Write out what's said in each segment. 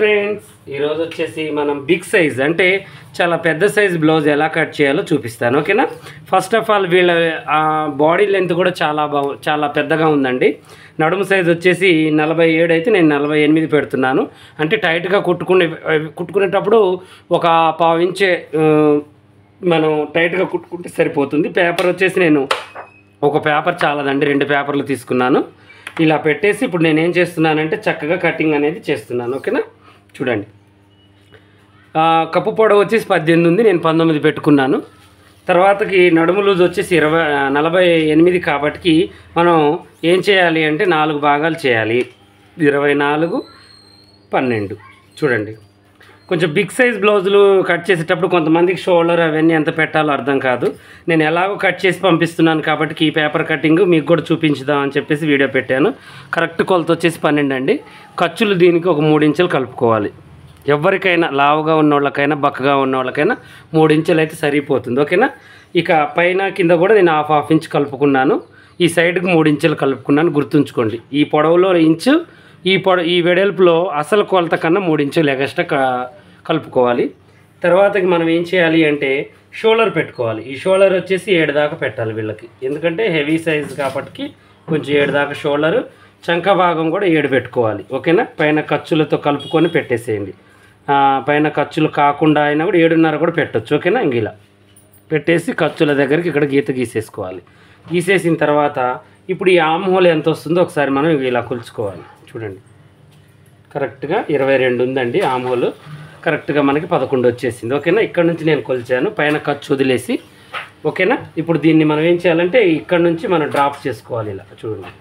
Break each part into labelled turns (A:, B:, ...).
A: friends ఈరోజు వచ్చేసి మనం బిగ్ సైజ్ అంటే చాలా పెద్ద సైజ్ బ్లౌజ్ ఎలా కట్ చేయాలో చూపిస్తాను ఓకేనా ఫస్ట్ ఆఫ్ ఆల్ వీళ్ళ బాడీ లెంత్ కూడా చాలా బాగు చాలా పెద్దగా ఉందండి నడుము సైజ్ వచ్చేసి నలభై ఏడు అయితే నేను నలభై ఎనిమిది పెడుతున్నాను అంటే టైట్గా కుట్టుకునే కుట్టుకునేటప్పుడు ఒక పావు ఇంచే ఆ, మనం టైట్గా కుట్టుకుంటే సరిపోతుంది పేపర్ వచ్చేసి నేను ఒక పేపర్ చాలదండి రెండు పేపర్లు తీసుకున్నాను ఇలా పెట్టేసి ఇప్పుడు నేను ఏం చేస్తున్నానంటే చక్కగా కటింగ్ అనేది చేస్తున్నాను ఓకేనా చూడండి ఆ, కప్పు పొడవు వచ్చేసి పద్దెనిమిది ఉంది నేను పంతొమ్మిది పెట్టుకున్నాను తర్వాతకి నడుము లూజ్ వచ్చేసి ఇరవై ఆ, నలభై ఎనిమిది కాబట్టి మనం ఏం చేయాలి అంటే నాలుగు భాగాలు చేయాలి ఇరవై నాలుగు పన్నెండు చూడండి కొంచెం బిగ్ సైజ్ బ్లౌజులు కట్ చేసేటప్పుడు కొంతమందికి షోల్డర్ అవన్నీ ఎంత పెట్టాలో అర్థం కాదు నేను ఎలాగో కట్ చేసి పంపిస్తున్నాను కాబట్టి ఈ పేపర్ కటింగ్ మీకు కూడా చూపించుదాం అని చెప్పేసి వీడియో పెట్టాను కరెక్ట్ కొలత వచ్చేసి పన్నెండు అండి ఖర్చులు దీనికి ఒక మూడు ఇంచులు కలుపుకోవాలి ఎవరికైనా లావుగా ఉన్న వాళ్ళకైనా బక్కగా ఉన్న వాళ్ళకైనా మూడు ఇంచులు అయితే సరిపోతుంది ఓకేనా ఇక పైన కింద కూడా నేను హాఫ్ హాఫ్ ఇంచ్ కలుపుకున్నాను ఈ సైడ్కి మూడు ఇంచులు కలుపుకున్నాను గుర్తుంచుకోండి ఈ పొడవులో ఇంచు ఈ పొడ ఈ వెడల్పులో అసలు కొలత కన్నా మూడు ఇంచులు ఎగస్ట్రా క కలుపుకోవాలి తర్వాతకి మనం ఏం చేయాలి అంటే షోల్డర్ పెట్టుకోవాలి ఈ షోల్డర్ వచ్చేసి ఏడు దాకా పెట్టాలి వీళ్ళకి ఎందుకంటే హెవీ సైజ్ కాబట్టి కొంచెం ఏడు దాకా షోల్డర్ చంక భాగం కూడా ఏడు పెట్టుకోవాలి ఓకేనా పైన ఖర్చులతో కలుపుకొని పెట్టేసేయండి ఆ, పైన ఖర్చులు కాకుండా అయినా కూడా ఏడున్నర కూడా పెట్టొచ్చు ఓకేనా ఇంక ఇలా పెట్టేసి ఖర్చుల దగ్గరికి ఇక్కడ గీత గీసేసుకోవాలి గీసేసిన తర్వాత ఇప్పుడు ఈ ఆమ్ హోల్ ఎంత వస్తుందో ఒకసారి మనం ఇలా కొలుచుకోవాలి చూడండి కరెక్ట్గా ఇరవై రెండు ఉందండి ఆమ్ హోల్ కరెక్ట్గా మనకి పదకొండు వచ్చేసింది ఓకేనా ఇక్కడ నుంచి నేను కొలిచాను పైన ఖర్చు వదిలేసి ఓకేనా ఇప్పుడు దీన్ని మనం ఏం చేయాలంటే ఇక్కడ నుంచి మనం డ్రాప్ చేసుకోవాలి ఇలా చూడండి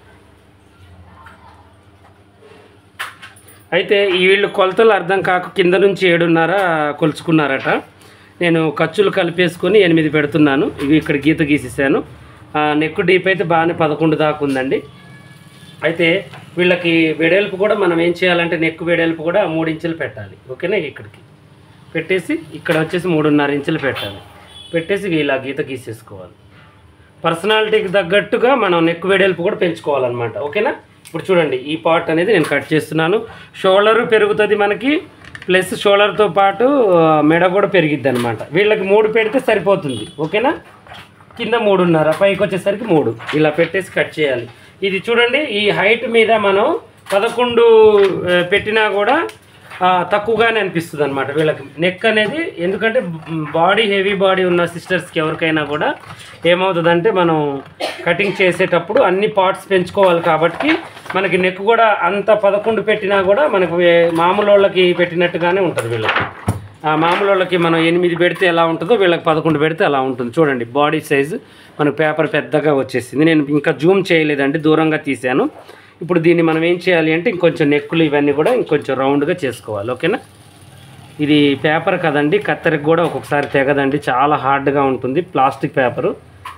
A: అయితే ఈ వీళ్ళు కొలతలు అర్థం కాక కింద నుంచి ఏడున్నర కొలుచుకున్నారట నేను ఖర్చులు కలిపేసుకొని ఎనిమిది పెడుతున్నాను ఇవి ఇక్కడ గీత గీసేసాను ఆ, నెక్ డీప్ అయితే బాగానే పదకొండు దాకా ఉందండి అయితే వీళ్ళకి వెడల్పు కూడా మనం ఏం చేయాలంటే నెక్ వెడల్పు కూడా మూడు ఇంచులు పెట్టాలి ఓకేనా ఇక్కడికి పెట్టేసి ఇక్కడ వచ్చేసి మూడున్నర ఇంచులు పెట్టాలి పెట్టేసి ఇలా గీత గీసేసుకోవాలి పర్సనాలిటీకి తగ్గట్టుగా మనం నెక్ వెడల్పు కూడా పెంచుకోవాలన్నమాట ఓకేనా ఇప్పుడు చూడండి ఈ పార్ట్ అనేది నేను కట్ చేస్తున్నాను షోల్డర్ పెరుగుతుంది మనకి ప్లస్ షోల్డర్తో పాటు ఆ, మెడ కూడా పెరిగిద్ది అనమాట వీళ్ళకి మూడు పెడితే సరిపోతుంది ఓకేనా కింద మూడున్నర పైకి వచ్చేసరికి మూడు ఇలా పెట్టేసి కట్ చేయాలి ఇది చూడండి ఈ హైట్ మీద మనం పదకొండు ఆ, పెట్టినా కూడా ఆ, తక్కువగానే అనిపిస్తుంది అనమాట వీళ్ళకి నెక్ అనేది ఎందుకంటే బాడీ హెవీ బాడీ ఉన్న సిస్టర్స్కి ఎవరికైనా కూడా ఏమవుతుందంటే మనం కటింగ్ చేసేటప్పుడు అన్ని పార్ట్స్ పెంచుకోవాలి కాబట్టి మనకి నెక్ కూడా అంత పదకొండు పెట్టినా కూడా మనకు వే- మామూలు వాళ్ళకి పెట్టినట్టుగానే ఉంటుంది వీళ్ళకి ఆ మామూలు వాళ్ళకి మనం ఎనిమిది పెడితే ఎలా ఉంటుందో వీళ్ళకి పదకొండు పెడితే అలా ఉంటుంది చూడండి బాడీ సైజు మనకు పేపర్ పెద్దగా వచ్చేసింది నేను ఇంకా జూమ్ చేయలేదండి దూరంగా తీసాను ఇప్పుడు దీన్ని మనం ఏం చేయాలి అంటే ఇంకొంచెం నెక్కులు ఇవన్నీ కూడా ఇంకొంచెం రౌండ్గా చేసుకోవాలి ఓకేనా ఇది పేపర్ కదండి కత్తెరకు కూడా ఒక్కొక్కసారి తెగదండి చాలా హార్డ్గా ఉంటుంది ప్లాస్టిక్ పేపరు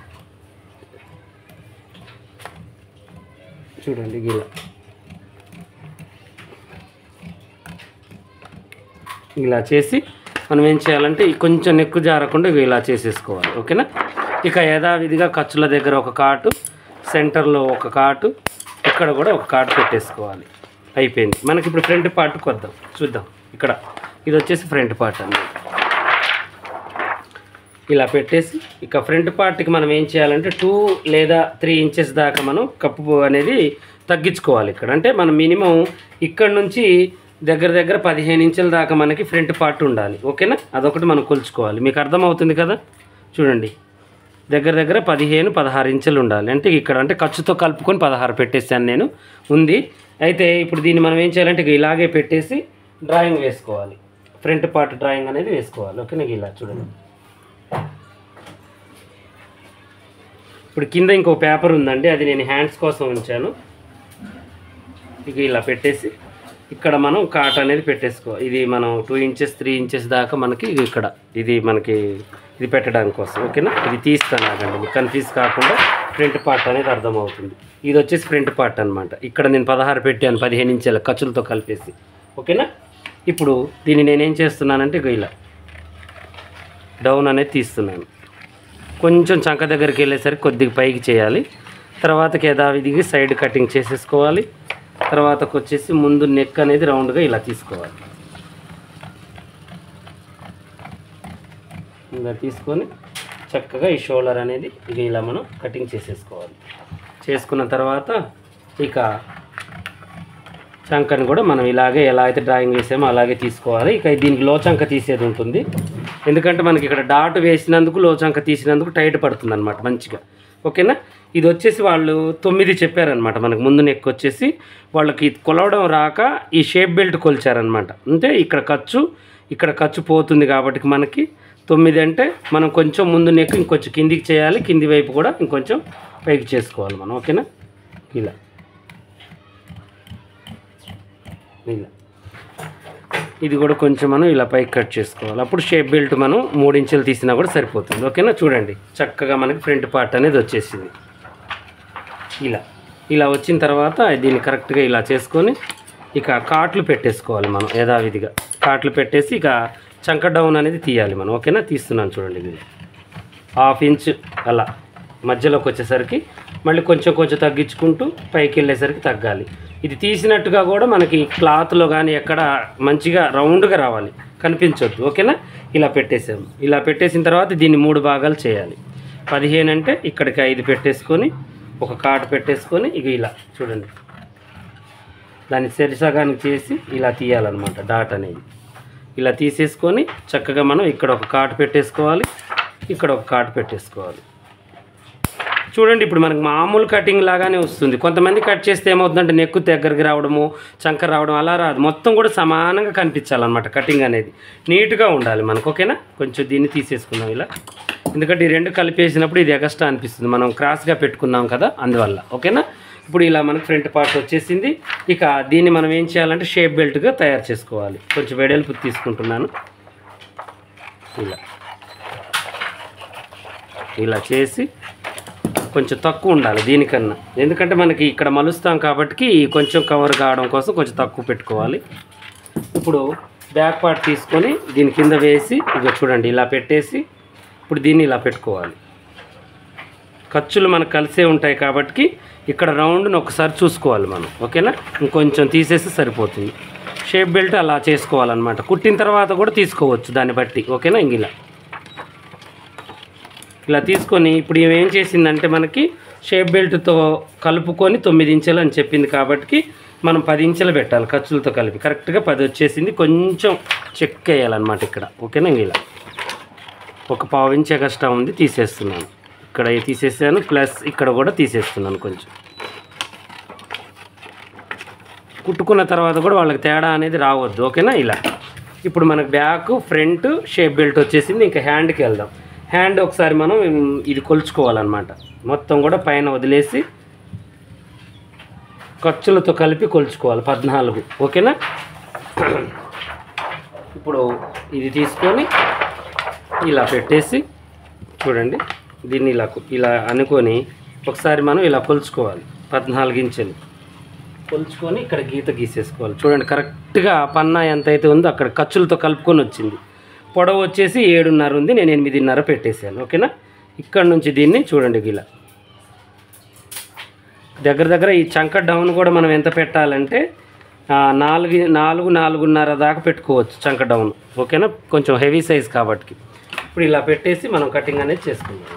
A: చూడండి ఇలా ఇలా చేసి మనం ఏం చేయాలంటే ఈ కొంచెం నెక్కు జారకుండా ఇవి ఇలా చేసేసుకోవాలి ఓకేనా ఇక యథావిధిగా ఖర్చుల దగ్గర ఒక కాటు సెంటర్లో ఒక కాటు ఇక్కడ కూడా ఒక కాటు పెట్టేసుకోవాలి అయిపోయింది మనకి ఇప్పుడు ఫ్రంట్ పార్ట్కి వద్దాం చూద్దాం ఇక్కడ ఇది వచ్చేసి ఫ్రంట్ పార్ట్ అన్నమాట ఇలా పెట్టేసి ఇక ఫ్రంట్ పార్ట్కి మనం ఏం చేయాలంటే టూ లేదా త్రీ ఇంచెస్ దాకా మనం కప్పు అనేది తగ్గించుకోవాలి ఇక్కడ అంటే మనం మినిమం ఇక్కడ నుంచి దగ్గర దగ్గర పదిహేను ఇంచుల దాకా మనకి ఫ్రంట్ పార్ట్ ఉండాలి ఓకేనా అదొకటి మనం కొలుచుకోవాలి మీకు అర్థమవుతుంది కదా చూడండి దగ్గర దగ్గర పదిహేను పదహారు ఇంచులు ఉండాలి అంటే ఇక్కడ అంటే ఖర్చుతో కలుపుకొని పదహారు పెట్టేసాను నేను ఉంది అయితే ఇప్పుడు దీన్ని మనం ఏం చేయాలంటే ఇక ఇలాగే పెట్టేసి డ్రాయింగ్ వేసుకోవాలి ఫ్రంట్ పార్ట్ డ్రాయింగ్ అనేది వేసుకోవాలి ఓకేనా ఇక ఇలా చూడండి ఇప్పుడు కింద ఇంకో పేపర్ ఉందండి అది నేను హ్యాండ్స్ కోసం ఉంచాను ఇక ఇలా పెట్టేసి ఇక్కడ మనం కాట్ అనేది పెట్టేసుకో ఇది మనం టూ ఇంచెస్ త్రీ ఇంచెస్ దాకా మనకి ఇది ఇక్కడ ఇది మనకి ఇది పెట్టడానికి కోసం ఓకేనా ఇది తీస్తాను ఆగండి మీకు కన్ఫ్యూజ్ కాకుండా ఫ్రంట్ పార్ట్ అనేది అర్థమవుతుంది ఇది వచ్చేసి ఫ్రంట్ పార్ట్ అనమాట ఇక్కడ నేను పదహారు పెట్టాను పదిహేను ఇంచెల ఖర్చులతో కలిపేసి ఓకేనా ఇప్పుడు దీన్ని నేనేం చేస్తున్నానంటే ఇగో ఇలా డౌన్ అనేది తీస్తున్నాను కొంచెం చంక దగ్గరికి వెళ్ళేసరికి కొద్దిగా పైకి చేయాలి తర్వాతకి యథావిధిగా సైడ్ కటింగ్ చేసేసుకోవాలి తర్వాతకు వచ్చేసి ముందు నెక్ అనేది రౌండ్గా ఇలా తీసుకోవాలి ఇలా తీసుకొని చక్కగా ఈ షోల్డర్ అనేది ఇక ఇలా మనం కటింగ్ చేసేసుకోవాలి చేసుకున్న తర్వాత ఇక చంకని కూడా మనం ఇలాగే ఎలా అయితే డ్రాయింగ్ వేసామో అలాగే తీసుకోవాలి ఇక దీనికి లోచంక తీసేది ఉంటుంది ఎందుకంటే మనకి ఇక్కడ డాట్ వేసినందుకు లోచంక తీసినందుకు టైట్ పడుతుంది అనమాట మంచిగా ఓకేనా ఇది వచ్చేసి వాళ్ళు తొమ్మిది చెప్పారనమాట మనకు ముందు నెక్ వచ్చేసి వాళ్ళకి కొలవడం రాక ఈ షేప్ బెల్ట్ కొలిచారనమాట అంటే ఇక్కడ ఖర్చు ఇక్కడ ఖర్చు పోతుంది కాబట్టి మనకి తొమ్మిది అంటే మనం కొంచెం ముందు నెక్ ఇంకొంచెం కిందికి చేయాలి కింది వైపు కూడా ఇంకొంచెం పైకి చేసుకోవాలి మనం ఓకేనా ఇలా ఇలా ఇది కూడా కొంచెం మనం ఇలా పైకి కట్ చేసుకోవాలి అప్పుడు షేప్ బెల్ట్ మనం మూడు ఇంచులు తీసినా కూడా సరిపోతుంది ఓకేనా చూడండి చక్కగా మనకి ఫ్రంట్ పార్ట్ అనేది వచ్చేసింది ఇలా ఇలా వచ్చిన తర్వాత దీన్ని కరెక్ట్గా ఇలా చేసుకొని ఇక కాట్లు పెట్టేసుకోవాలి మనం యథావిధిగా కాట్లు పెట్టేసి ఇక చంక డౌన్ అనేది తీయాలి మనం ఓకేనా తీస్తున్నాను చూడండి ఇది హాఫ్ ఇంచ్ అలా మధ్యలోకి వచ్చేసరికి మళ్ళీ కొంచెం కొంచెం తగ్గించుకుంటూ పైకి వెళ్ళేసరికి తగ్గాలి ఇది తీసినట్టుగా కూడా మనకి క్లాత్లో కానీ ఎక్కడ మంచిగా రౌండ్గా రావాలి కనిపించొద్దు ఓకేనా ఇలా పెట్టేసాము ఇలా పెట్టేసిన తర్వాత దీన్ని మూడు భాగాలు చేయాలి పదిహేను అంటే ఇక్కడికి ఐదు పెట్టేసుకొని ఒక కాటు పెట్టేసుకొని ఇక ఇలా చూడండి దాన్ని సరిసగానికి చేసి ఇలా తీయాలన్నమాట డాట్ అనేది ఇలా తీసేసుకొని చక్కగా మనం ఇక్కడ ఒక కాటు పెట్టేసుకోవాలి ఇక్కడ ఒక కాటు పెట్టేసుకోవాలి చూడండి ఇప్పుడు మనకు మామూలు కటింగ్ లాగానే వస్తుంది కొంతమంది కట్ చేస్తే ఏమవుతుందంటే నెక్కు దగ్గరికి రావడము చంక రావడం అలా రాదు మొత్తం కూడా సమానంగా కనిపించాలన్నమాట కటింగ్ అనేది నీట్గా ఉండాలి మనకు ఓకేనా కొంచెం దీన్ని తీసేసుకుందాం ఇలా ఎందుకంటే ఈ రెండు కలిపేసినప్పుడు ఇది ఎగస్ట్రా అనిపిస్తుంది మనం క్రాస్గా పెట్టుకున్నాం కదా అందువల్ల ఓకేనా ఇప్పుడు ఇలా మనకు ఫ్రంట్ పార్ట్ వచ్చేసింది ఇక దీన్ని మనం ఏం చేయాలంటే షేప్ బెల్ట్గా తయారు చేసుకోవాలి కొంచెం వెడల్పు తీసుకుంటున్నాను ఇలా ఇలా చేసి కొంచెం తక్కువ ఉండాలి దీనికన్నా ఎందుకంటే మనకి ఇక్కడ మలుస్తాం కాబట్టి కొంచెం కవర్ కావడం కోసం కొంచెం తక్కువ పెట్టుకోవాలి ఇప్పుడు బ్యాక్ పార్ట్ తీసుకొని దీని కింద వేసి ఇక చూడండి ఇలా పెట్టేసి ఇప్పుడు దీన్ని ఇలా పెట్టుకోవాలి ఖర్చులు మనకు కలిసే ఉంటాయి కాబట్టి ఇక్కడ రౌండ్ని ఒకసారి చూసుకోవాలి మనం ఓకేనా ఇంకొంచెం తీసేసి సరిపోతుంది షేప్ బెల్ట్ అలా చేసుకోవాలన్నమాట కుట్టిన తర్వాత కూడా తీసుకోవచ్చు దాన్ని బట్టి ఓకేనా ఇంక ఇలా ఇలా తీసుకొని ఇప్పుడు ఈమె ఏం చేసిందంటే మనకి షేప్ బెల్ట్తో కలుపుకొని తొమ్మిది ఇంచులు అని చెప్పింది కాబట్టి మనం పది ఇంచులు పెట్టాలి ఖర్చులతో కలిపి కరెక్ట్గా పది వచ్చేసింది కొంచెం చెక్ వేయాలన్నమాట ఇక్కడ ఓకేనా ఇంక ఇలా ఒక పావు ఇంచ్ ఎక్స్ట్రా ఉంది తీసేస్తున్నాను ఇక్కడ తీసేసాను ప్లస్ ఇక్కడ కూడా తీసేస్తున్నాను కొంచెం కుట్టుకున్న తర్వాత కూడా వాళ్ళకి తేడా అనేది రావద్దు ఓకేనా ఇలా ఇప్పుడు మనకు బ్యాక్ ఫ్రంట్ షేప్ బెల్ట్ వచ్చేసింది ఇంకా హ్యాండ్కి వెళ్దాం హ్యాండ్ ఒకసారి మనం ఇది కొలుచుకోవాలన్నమాట మొత్తం కూడా పైన వదిలేసి ఖర్చులతో కలిపి కొలుచుకోవాలి పద్నాలుగు ఓకేనా ఇప్పుడు ఇది తీసుకొని ఇలా పెట్టేసి చూడండి దీన్ని ఇలా కు- ఇలా అనుకొని ఒకసారి మనం ఇలా కొలుచుకోవాలి పద్నాలుగు ఇంచులు కొలుచుకొని ఇక్కడ గీత గీసేసుకోవాలి చూడండి కరెక్ట్గా పన్నా ఎంత అయితే ఉందో అక్కడ ఖర్చులతో కలుపుకొని వచ్చింది పొడవు వచ్చేసి ఏడున్నర ఉంది నేను ఎనిమిదిన్నర పెట్టేశాను ఓకేనా ఇక్కడ నుంచి దీన్ని చూడండి ఇలా దగ్గర దగ్గర ఈ చంక డౌన్ కూడా మనం ఎంత పెట్టాలంటే ఆ, నాలుగు నాలుగు నాలుగున్నర దాకా పెట్టుకోవచ్చు చంక డౌన్ ఓకేనా కొంచెం హెవీ సైజ్ కాబట్టి ఇప్పుడు ఇలా పెట్టేసి మనం కటింగ్ అనేది చేసుకుందాం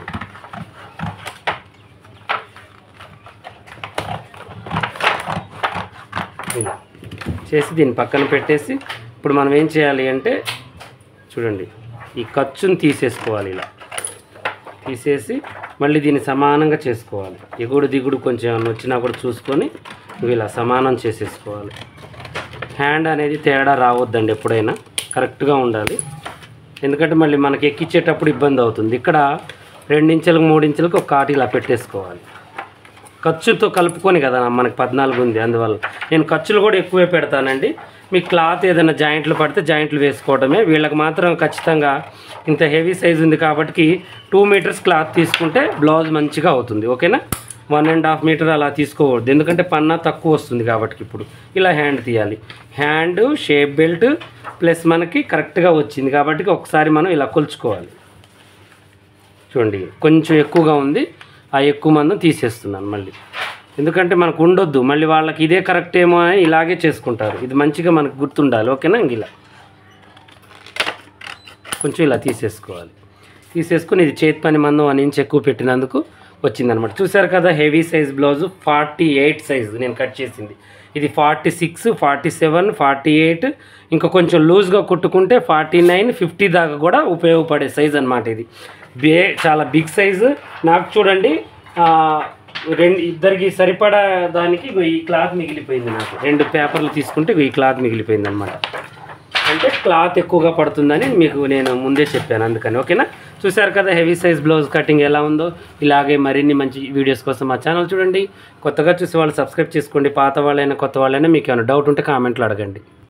A: ఇలా చేసి దీన్ని పక్కన పెట్టేసి ఇప్పుడు మనం ఏం చేయాలి అంటే చూడండి ఈ ఖర్చుని తీసేసుకోవాలి ఇలా తీసేసి మళ్ళీ దీన్ని సమానంగా చేసుకోవాలి ఎగుడు దిగుడు కొంచెం ఏమన్నా వచ్చినా కూడా చూసుకొని ఇవి ఇలా సమానం చేసేసుకోవాలి హ్యాండ్ అనేది తేడా రావద్దండి ఎప్పుడైనా కరెక్ట్గా ఉండాలి ఎందుకంటే మళ్ళీ మనకి ఎక్కించేటప్పుడు ఇబ్బంది అవుతుంది ఇక్కడ రెండించెలకు మూడించెలకు ఒక కాటి ఇలా పెట్టేసుకోవాలి ఖర్చుతో కలుపుకొని కదా మనకి పద్నాలుగు ఉంది అందువల్ల నేను ఖర్చులు కూడా ఎక్కువే పెడతానండి మీ క్లాత్ ఏదైనా జాయింట్లు పడితే జాయింట్లు వేసుకోవడమే వీళ్ళకి మాత్రం ఖచ్చితంగా ఇంత హెవీ సైజ్ ఉంది కాబట్టి టూ మీటర్స్ క్లాత్ తీసుకుంటే బ్లౌజ్ మంచిగా అవుతుంది ఓకేనా వన్ అండ్ హాఫ్ మీటర్ అలా తీసుకోకూడదు ఎందుకంటే పన్నా తక్కువ వస్తుంది కాబట్టి ఇప్పుడు ఇలా హ్యాండ్ తీయాలి హ్యాండ్ షేప్ బెల్ట్ ప్లస్ మనకి కరెక్ట్గా వచ్చింది కాబట్టి ఒకసారి మనం ఇలా కొలుచుకోవాలి చూడండి కొంచెం ఎక్కువగా ఉంది ఆ ఎక్కువ మందం తీసేస్తున్నాను మళ్ళీ ఎందుకంటే మనకు ఉండొద్దు మళ్ళీ వాళ్ళకి ఇదే కరెక్ట్ ఏమో అని ఇలాగే చేసుకుంటారు ఇది మంచిగా మనకు గుర్తుండాలి ఓకేనా ఇంక ఇలా కొంచెం ఇలా తీసేసుకోవాలి తీసేసుకుని ఇది చేతి పని మందం అని ఇంచు ఎక్కువ పెట్టినందుకు వచ్చిందనమాట చూసారు కదా heavy size blouse forty eight size నేను కట్ చేసింది ఇది forty six forty seven forty eight ఇంకా కొంచెం లూజ్గా కుట్టుకుంటే ఫార్టీ నైన్ ఫిఫ్టీ దాకా కూడా ఉపయోగపడే సైజ్ అనమాట ఇది బే చాలా బిగ్ సైజు నాకు చూడండి ఆ, రెండు ఇద్దరికి సరిపడా దానికి ఇగో ఈ క్లాత్ మిగిలిపోయింది నాకు రెండు పేపర్లు తీసుకుంటే ఇగో ఈ క్లాత్ మిగిలిపోయింది అనమాట అంటే క్లాత్ ఎక్కువగా పడుతుందని మీకు నేను ముందే చెప్పాను అందుకని ఓకేనా చూశారు కదా హెవీ సైజ్ బ్లౌజ్ కటింగ్ ఎలా ఉందో ఇలాగే మరిన్ని మంచి వీడియోస్ కోసం మా ఛానల్ చూడండి కొత్తగా చూసే వాళ్ళు సబ్స్క్రైబ్ చేసుకోండి పాత వాళ్ళైనా కొత్త వాళ్ళైనా మీకు ఏమైనా డౌట్ ఉంటే కామెంట్లో అడగండి